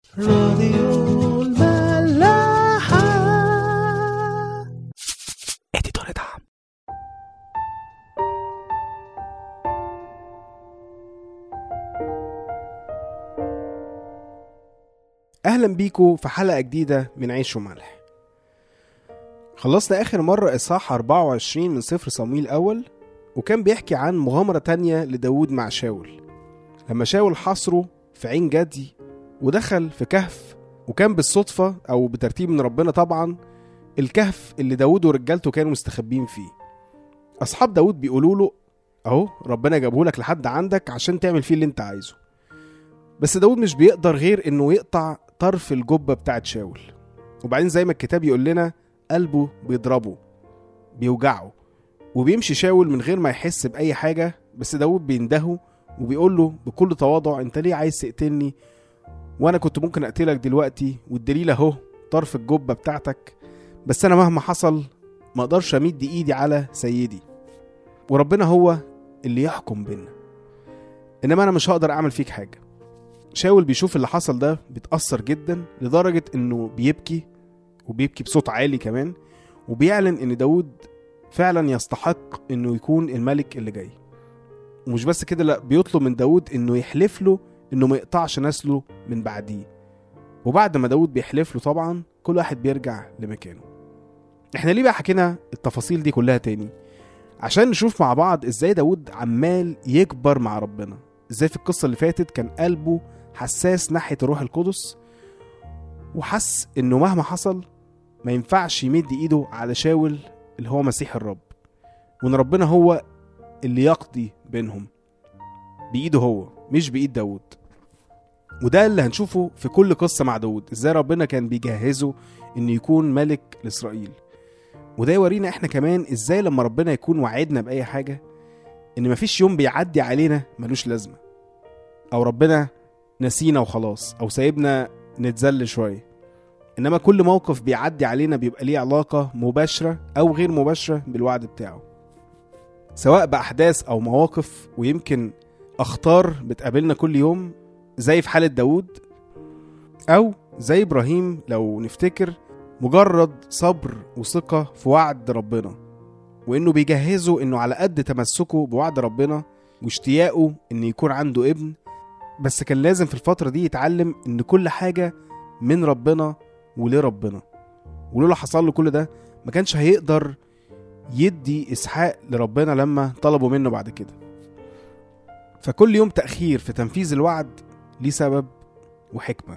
راديو الملاحة اديتور دعم اهلا بيكم في حلقه جديده من عيش وملح خلصنا اخر مره اصحاح 24 من سفر صمويل الاول وكان بيحكي عن مغامره تانية لداود مع شاول لما شاول حاصره في عين جدي ودخل في كهف وكان بالصدفه او بترتيب من ربنا طبعا الكهف اللي داود ورجالته كانوا مستخبين فيه اصحاب داود بيقولوا له اهو ربنا جابهولك لحد عندك عشان تعمل فيه اللي انت عايزه بس داود مش بيقدر غير انه يقطع طرف الجبة بتاعت شاول وبعدين زي ما الكتاب يقول لنا قلبه بيضربه بيوجعه وبيمشي شاول من غير ما يحس بأي حاجة بس داود بيندهه وبيقول له بكل تواضع انت ليه عايز تقتلني وانا كنت ممكن اقتلك دلوقتي والدليل اهو طرف الجبة بتاعتك بس انا مهما حصل ما اقدرش امد ايدي على سيدي وربنا هو اللي يحكم بينا انما انا مش هقدر اعمل فيك حاجه شاول بيشوف اللي حصل ده بيتأثر جدا لدرجة انه بيبكي وبيبكي بصوت عالي كمان وبيعلن ان داود فعلا يستحق انه يكون الملك اللي جاي ومش بس كده لا بيطلب من داود انه يحلف له انه ما يقطعش نسله من بعديه وبعد ما داود بيحلف له طبعا كل واحد بيرجع لمكانه احنا ليه بقى حكينا التفاصيل دي كلها تاني عشان نشوف مع بعض ازاي داود عمال يكبر مع ربنا ازاي في القصة اللي فاتت كان قلبه حساس ناحية الروح القدس وحس انه مهما حصل ما ينفعش يمد ايده على شاول اللي هو مسيح الرب وان ربنا هو اللي يقضي بينهم بايده هو مش بايد داود وده اللي هنشوفه في كل قصة مع داود ازاي ربنا كان بيجهزه انه يكون ملك لاسرائيل وده يورينا احنا كمان ازاي لما ربنا يكون وعدنا باي حاجة ان مفيش يوم بيعدي علينا ملوش لازمه او ربنا نسينا وخلاص او سايبنا نتذل شويه انما كل موقف بيعدي علينا بيبقى ليه علاقه مباشره او غير مباشره بالوعد بتاعه سواء باحداث او مواقف ويمكن اخطار بتقابلنا كل يوم زي في حاله داود او زي ابراهيم لو نفتكر مجرد صبر وثقه في وعد ربنا وانه بيجهزه انه على قد تمسكه بوعد ربنا واشتياقه ان يكون عنده ابن بس كان لازم في الفترة دي يتعلم ان كل حاجة من ربنا ولربنا ولولا حصل له كل ده ما كانش هيقدر يدي اسحاق لربنا لما طلبوا منه بعد كده فكل يوم تأخير في تنفيذ الوعد ليه سبب وحكمة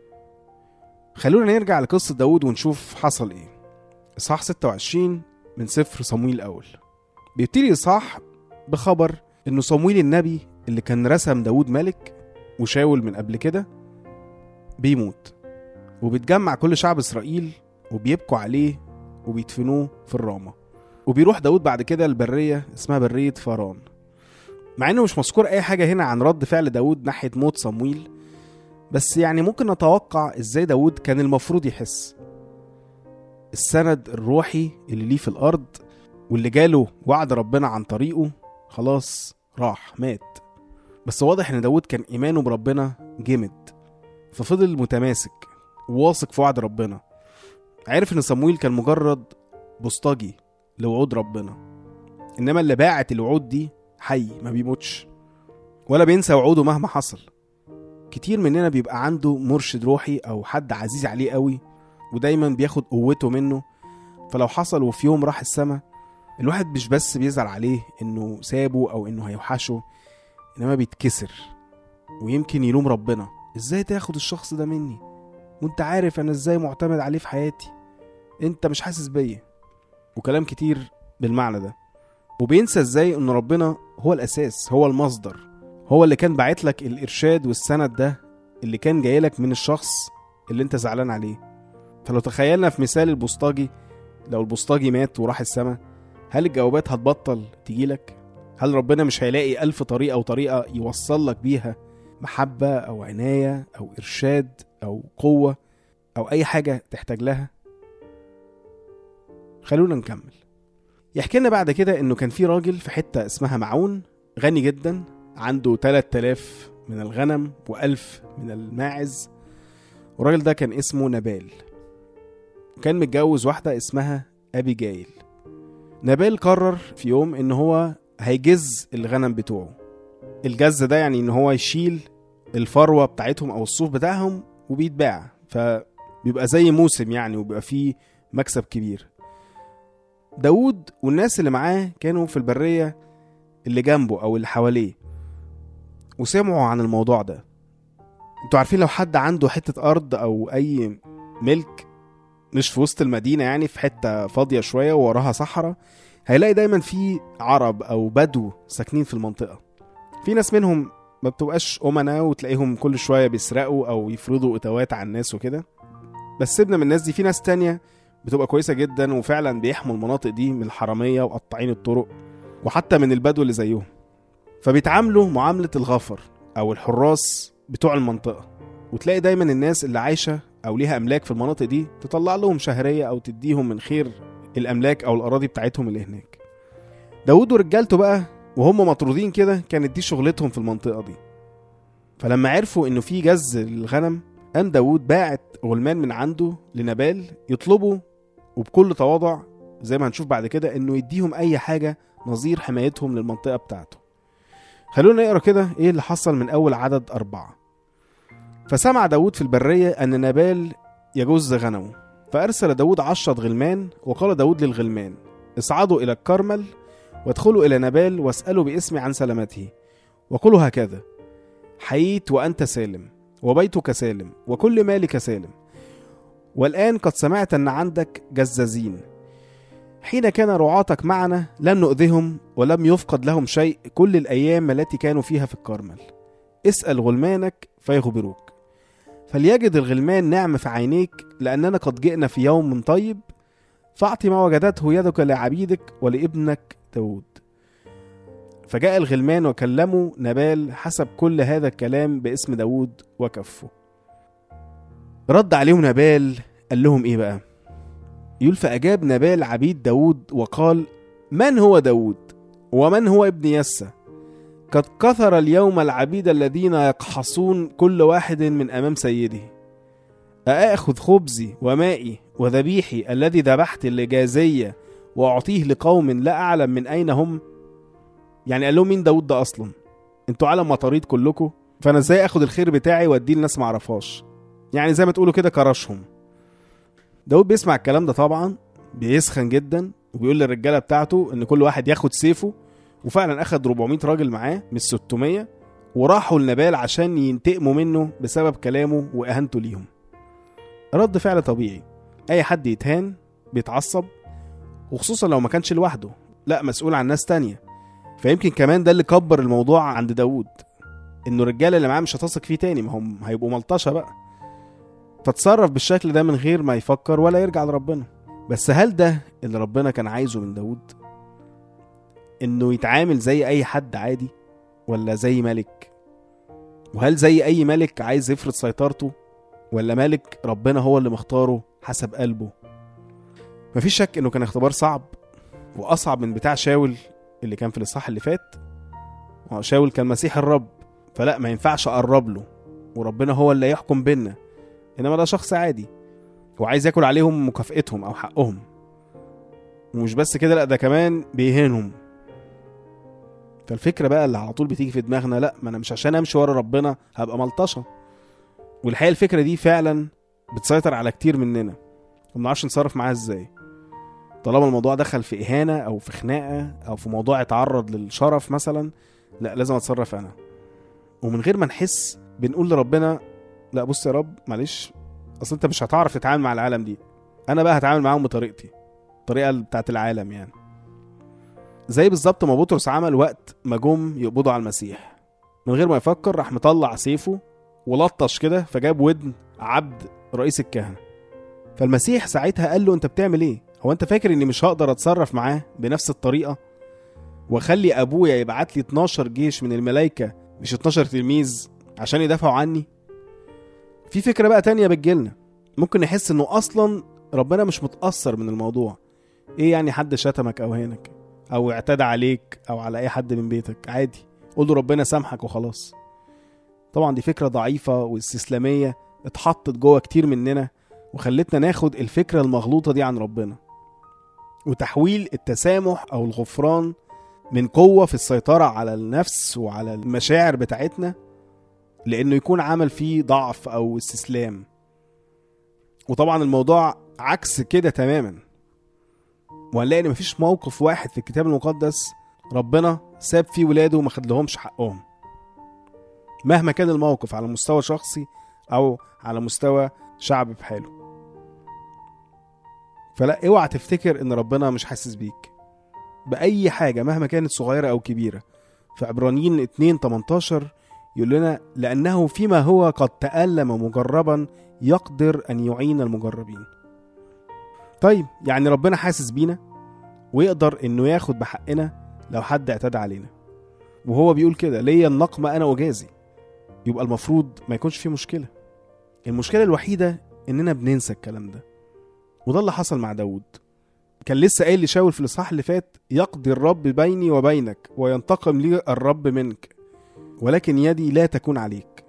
خلونا نرجع لقصة داود ونشوف حصل ايه إصحاح 26 من سفر صمويل الأول بيبتدي إصحاح بخبر إنه صمويل النبي اللي كان رسم داود ملك وشاول من قبل كده بيموت وبيتجمع كل شعب إسرائيل وبيبكوا عليه وبيدفنوه في الرامة وبيروح داود بعد كده البرية اسمها برية فاران مع انه مش مذكور اي حاجة هنا عن رد فعل داود ناحية موت صمويل بس يعني ممكن نتوقع ازاي داود كان المفروض يحس السند الروحي اللي ليه في الارض واللي جاله وعد ربنا عن طريقه خلاص راح مات بس واضح ان داود كان ايمانه بربنا جامد ففضل متماسك وواثق في وعد ربنا عرف ان صمويل كان مجرد بوسطجي لوعود ربنا انما اللي باعت الوعود دي حي ما بيموتش ولا بينسى وعوده مهما حصل كتير مننا بيبقى عنده مرشد روحي او حد عزيز عليه قوي ودايما بياخد قوته منه فلو حصل وفي يوم راح السما الواحد مش بس بيزعل عليه انه سابه او انه هيوحشه انما بيتكسر ويمكن يلوم ربنا ازاي تاخد الشخص ده مني وانت عارف انا ازاي معتمد عليه في حياتي انت مش حاسس بيا وكلام كتير بالمعنى ده وبينسى ازاي ان ربنا هو الاساس هو المصدر هو اللي كان باعت لك الارشاد والسند ده اللي كان جايلك من الشخص اللي انت زعلان عليه فلو تخيلنا في مثال البوسطجي لو البوسطجي مات وراح السما هل الجوابات هتبطل تجيلك؟ هل ربنا مش هيلاقي ألف طريقة وطريقة يوصل لك بيها محبة أو عناية أو إرشاد أو قوة أو أي حاجة تحتاج لها؟ خلونا نكمل يحكي لنا بعد كده إنه كان في راجل في حتة اسمها معون غني جدا عنده 3000 من الغنم وألف من الماعز والراجل ده كان اسمه نبال كان متجوز واحدة اسمها أبي جايل نبال قرر في يوم إن هو هيجز الغنم بتوعه الجز ده يعني إن هو يشيل الفروة بتاعتهم أو الصوف بتاعهم وبيتباع فبيبقى زي موسم يعني وبيبقى فيه مكسب كبير داود والناس اللي معاه كانوا في البرية اللي جنبه أو اللي حواليه وسمعوا عن الموضوع ده انتوا عارفين لو حد عنده حتة أرض أو أي ملك مش في وسط المدينة يعني في حتة فاضية شوية ووراها صحراء هيلاقي دايما في عرب أو بدو ساكنين في المنطقة في ناس منهم ما بتبقاش أمنا وتلاقيهم كل شوية بيسرقوا أو يفرضوا أتوات على الناس وكده بس سيبنا من الناس دي في ناس تانية بتبقى كويسة جدا وفعلا بيحموا المناطق دي من الحرامية وقطاعين الطرق وحتى من البدو اللي زيهم فبيتعاملوا معاملة الغفر أو الحراس بتوع المنطقة وتلاقي دايما الناس اللي عايشة أو ليها أملاك في المناطق دي تطلع لهم شهرية أو تديهم من خير الأملاك أو الأراضي بتاعتهم اللي هناك داود ورجالته بقى وهم مطرودين كده كانت دي شغلتهم في المنطقة دي فلما عرفوا إنه في جز للغنم قام داود باعت غلمان من عنده لنبال يطلبوا وبكل تواضع زي ما هنشوف بعد كده إنه يديهم أي حاجة نظير حمايتهم للمنطقة بتاعته خلونا نقرا كده ايه اللي حصل من اول عدد أربعة فسمع داود في البرية أن نبال يجوز غنمه فأرسل داود عشرة غلمان وقال داود للغلمان اصعدوا إلى الكرمل وادخلوا إلى نبال واسألوا باسمي عن سلامته وقولوا هكذا حييت وأنت سالم وبيتك سالم وكل مالك سالم والآن قد سمعت أن عندك جزازين حين كان رعاتك معنا لم نؤذهم ولم يفقد لهم شيء كل الأيام التي كانوا فيها في الكرمل اسأل غلمانك فيخبروك فليجد الغلمان نعم في عينيك لأننا قد جئنا في يوم طيب فأعط ما وجدته يدك لعبيدك ولابنك داود فجاء الغلمان وكلموا نبال حسب كل هذا الكلام باسم داود وكفه رد عليهم نبال قال لهم ايه بقى يقول فأجاب نبال عبيد داود وقال من هو داود ومن هو ابن يسى قد كثر اليوم العبيد الذين يقحصون كل واحد من أمام سيده أآخذ خبزي ومائي وذبيحي الذي ذبحت لجازية وأعطيه لقوم لا أعلم من أين هم يعني قال لهم مين داود ده أصلا انتوا عالم مطاريد كلكم فأنا ازاي أخد الخير بتاعي وأديه لناس معرفهاش يعني زي ما تقولوا كده كرشهم داود بيسمع الكلام ده طبعا بيسخن جدا وبيقول للرجاله بتاعته ان كل واحد ياخد سيفه وفعلا اخد 400 راجل معاه مش 600 وراحوا لنبال عشان ينتقموا منه بسبب كلامه واهانته ليهم رد فعل طبيعي اي حد يتهان بيتعصب وخصوصا لو ما كانش لوحده لا مسؤول عن ناس تانية فيمكن كمان ده اللي كبر الموضوع عند داود انه الرجاله اللي معاه مش هتثق فيه تاني ما هم هيبقوا ملطشه بقى فتصرف بالشكل ده من غير ما يفكر ولا يرجع لربنا بس هل ده اللي ربنا كان عايزه من داود انه يتعامل زي اي حد عادي ولا زي ملك وهل زي اي ملك عايز يفرض سيطرته ولا ملك ربنا هو اللي مختاره حسب قلبه مفيش شك انه كان اختبار صعب واصعب من بتاع شاول اللي كان في الاصحاح اللي فات شاول كان مسيح الرب فلا ما ينفعش اقرب له وربنا هو اللي يحكم بينا انما ده شخص عادي وعايز ياكل عليهم مكافئتهم او حقهم ومش بس كده لا ده كمان بيهينهم فالفكره بقى اللي على طول بتيجي في دماغنا لا ما انا مش عشان امشي ورا ربنا هبقى ملطشه والحقيقه الفكره دي فعلا بتسيطر على كتير مننا وما نعرفش نتصرف معاها ازاي طالما الموضوع دخل في اهانه او في خناقه او في موضوع اتعرض للشرف مثلا لا لازم اتصرف انا ومن غير ما نحس بنقول لربنا لا بص يا رب معلش اصل انت مش هتعرف تتعامل مع العالم دي انا بقى هتعامل معاهم بطريقتي الطريقه بتاعت العالم يعني زي بالظبط ما بطرس عمل وقت ما جم يقبضوا على المسيح من غير ما يفكر راح مطلع سيفه ولطش كده فجاب ودن عبد رئيس الكهنه فالمسيح ساعتها قال له انت بتعمل ايه هو انت فاكر اني مش هقدر اتصرف معاه بنفس الطريقه واخلي ابويا يبعت لي 12 جيش من الملائكه مش 12 تلميذ عشان يدافعوا عني في فكره بقى تانية بتجيلنا ممكن نحس انه اصلا ربنا مش متاثر من الموضوع ايه يعني حد شتمك او هانك او اعتدى عليك او على اي حد من بيتك عادي قول له ربنا سامحك وخلاص طبعا دي فكره ضعيفه واستسلاميه اتحطت جوه كتير مننا وخلتنا ناخد الفكرة المغلوطة دي عن ربنا وتحويل التسامح أو الغفران من قوة في السيطرة على النفس وعلى المشاعر بتاعتنا لأنه يكون عمل فيه ضعف أو استسلام وطبعا الموضوع عكس كده تماما وهنلاقي ان مفيش موقف واحد في الكتاب المقدس ربنا ساب فيه ولاده وما خدلهمش حقهم مهما كان الموقف على مستوى شخصي او على مستوى شعب بحاله فلا اوعى تفتكر ان ربنا مش حاسس بيك باي حاجه مهما كانت صغيره او كبيره في عبرانيين 2 18 يقول لنا لانه فيما هو قد تالم مجربا يقدر ان يعين المجربين طيب يعني ربنا حاسس بينا ويقدر انه ياخد بحقنا لو حد اعتدى علينا وهو بيقول كده ليا النقمة انا اجازي يبقى المفروض ما يكونش فيه مشكلة المشكلة الوحيدة اننا بننسى الكلام ده وده اللي حصل مع داود كان لسه قايل لشاول في الاصحاح اللي فات يقضي الرب بيني وبينك وينتقم لي الرب منك ولكن يدي لا تكون عليك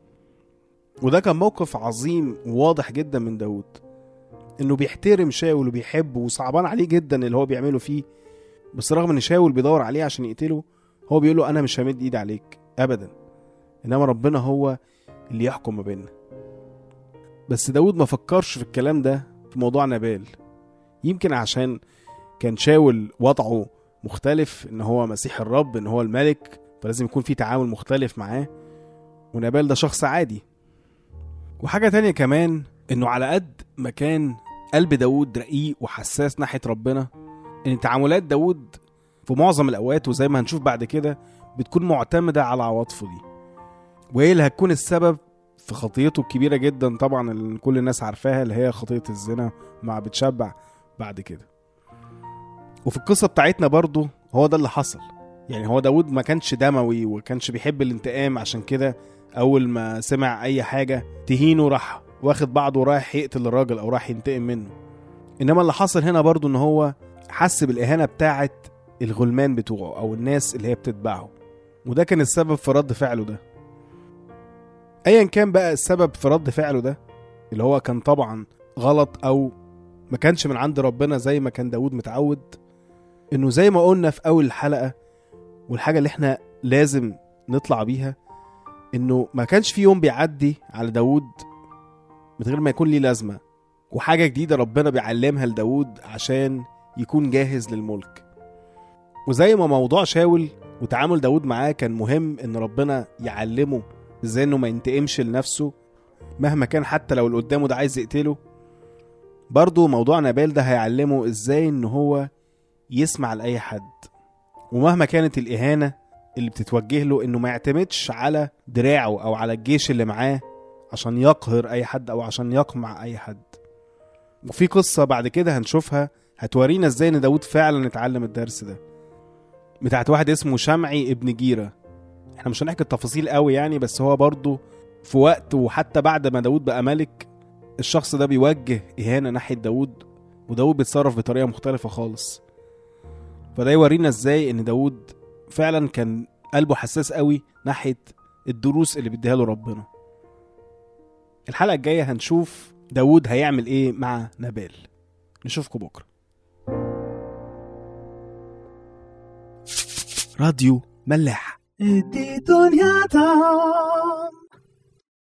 وده كان موقف عظيم وواضح جدا من داود انه بيحترم شاول وبيحبه وصعبان عليه جدا اللي هو بيعمله فيه بس رغم ان شاول بيدور عليه عشان يقتله هو بيقول له انا مش همد ايدي عليك ابدا انما ربنا هو اللي يحكم ما بيننا بس داود ما فكرش في الكلام ده في موضوع نبال يمكن عشان كان شاول وضعه مختلف ان هو مسيح الرب ان هو الملك فلازم يكون في تعامل مختلف معاه ونبال ده شخص عادي وحاجة تانية كمان انه على قد ما كان قلب داود رقيق وحساس ناحية ربنا ان تعاملات داود في معظم الاوقات وزي ما هنشوف بعد كده بتكون معتمدة على عواطفه دي وهي اللي هتكون السبب في خطيته الكبيرة جدا طبعا اللي كل الناس عارفاها اللي هي خطية الزنا مع بتشبع بعد كده وفي القصة بتاعتنا برضو هو ده اللي حصل يعني هو داود ما كانش دموي وكانش بيحب الانتقام عشان كده اول ما سمع اي حاجة تهينه راح واخد بعضه ورايح يقتل الراجل او راح ينتقم منه انما اللي حصل هنا برضو ان هو حس بالاهانة بتاعت الغلمان بتوعه او الناس اللي هي بتتبعه وده كان السبب في رد فعله ده ايا كان بقى السبب في رد فعله ده اللي هو كان طبعا غلط او ما كانش من عند ربنا زي ما كان داود متعود انه زي ما قلنا في اول الحلقة والحاجة اللي احنا لازم نطلع بيها انه ما كانش في يوم بيعدي على داود من غير ما يكون ليه لازمة وحاجة جديدة ربنا بيعلمها لداود عشان يكون جاهز للملك وزي ما موضوع شاول وتعامل داود معاه كان مهم ان ربنا يعلمه ازاي انه ما ينتقمش لنفسه مهما كان حتى لو اللي قدامه ده عايز يقتله برضه موضوع نبال ده هيعلمه ازاي ان هو يسمع لأي حد ومهما كانت الإهانة اللي بتتوجه له انه ما يعتمدش على دراعه او على الجيش اللي معاه عشان يقهر اي حد او عشان يقمع اي حد وفي قصة بعد كده هنشوفها هتورينا ازاي ان داود فعلا اتعلم الدرس ده بتاعت واحد اسمه شمعي ابن جيرة احنا مش هنحكي التفاصيل قوي يعني بس هو برضه في وقت وحتى بعد ما داود بقى ملك الشخص ده بيوجه إهانة ناحية داود وداود بيتصرف بطريقة مختلفة خالص فده يورينا ازاي ان داود فعلا كان قلبه حساس قوي ناحية الدروس اللي بيديها له ربنا الحلقة الجاية هنشوف داود هيعمل ايه مع نبال نشوفكم بكرة راديو ملاح ادي دنيا طعم